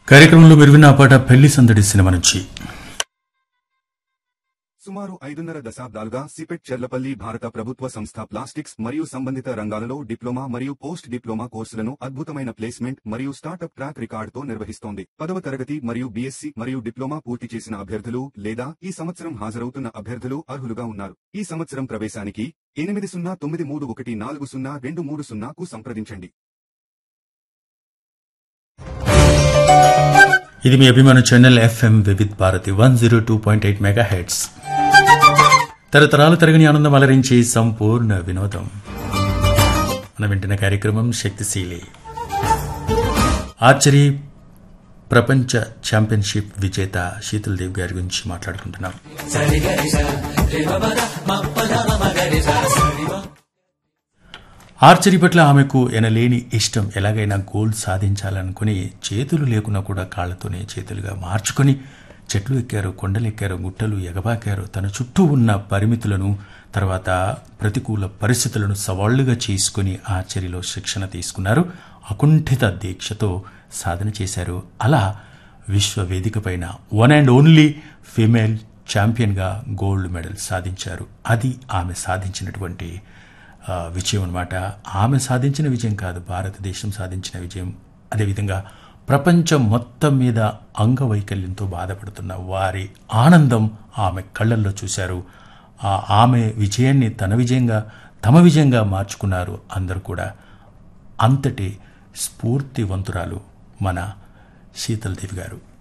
కార్యక్రమంలో మీరు విన్న ఆ పాట పెళ్లి సందడి సినిమా నుంచి సుమారు ఐదున్నర దశాబ్దాలుగా సిపెట్ చెర్లపల్లి భారత ప్రభుత్వ సంస్థ ప్లాస్టిక్స్ మరియు సంబంధిత రంగాలలో డిప్లొమా మరియు పోస్ట్ డిప్లొమా కోర్సులను అద్భుతమైన ప్లేస్మెంట్ మరియు స్టార్టప్ ట్రాక్ రికార్డుతో నిర్వహిస్తోంది పదవ తరగతి మరియు బీఎస్సీ మరియు డిప్లొమా పూర్తి చేసిన అభ్యర్థులు లేదా ఈ సంవత్సరం హాజరవుతున్న అభ్యర్థులు అర్హులుగా ఉన్నారు ఈ సంవత్సరం ప్రవేశానికి ఎనిమిది సున్నా తొమ్మిది మూడు ఒకటి నాలుగు సున్నా రెండు మూడు సున్నాకు సంప్రదించండి ఇది మీ అభిమాన channel FM Vividh Bharati one zero two point eight megahertz తరతరాలు తరగని ఆనందం అలరించి సంపూర్ణ వినోదం మనం వింటున్న కార్యక్రమం శక్తిశీలి ఆర్చరీ ప్రపంచ ఛాంపియన్షిప్ విజేత శీతల్ దేవ్ గారి గురించి మాట్లాడుకుంటున్నాం ఆర్చరీ పట్ల ఆమెకు ఎనలేని ఇష్టం ఎలాగైనా గోల్డ్ సాధించాలనుకుని చేతులు లేకున్నా కూడా కాళ్లతోనే చేతులుగా మార్చుకొని చెట్లు ఎక్కారు కొండలు ఎక్కారు గుట్టలు ఎగబాకారు తన చుట్టూ ఉన్న పరిమితులను తర్వాత ప్రతికూల పరిస్థితులను సవాళ్లుగా చేసుకుని ఆర్చరీలో శిక్షణ తీసుకున్నారు అకుంఠిత దీక్షతో సాధన చేశారు అలా విశ్వ వేదికపైన వన్ అండ్ ఓన్లీ ఫీమేల్ ఛాంపియన్గా గోల్డ్ మెడల్ సాధించారు అది ఆమె సాధించినటువంటి ఆ, విజయం అనమాట ఆమె సాధించిన విజయం కాదు భారతదేశం సాధించిన విజయం అదేవిధంగా ప్రపంచం మొత్తం మీద అంగవైకల్యంతో బాధపడుతున్న వారి ఆనందం ఆమె కళ్ళల్లో చూశారు ఆ ఆమె విజయాన్ని తన విజయంగా తమ విజయంగా మార్చుకున్నారు అందరూ కూడా అంతటి స్ఫూర్తివంతురాలు మన శీతల్ దేవి గారు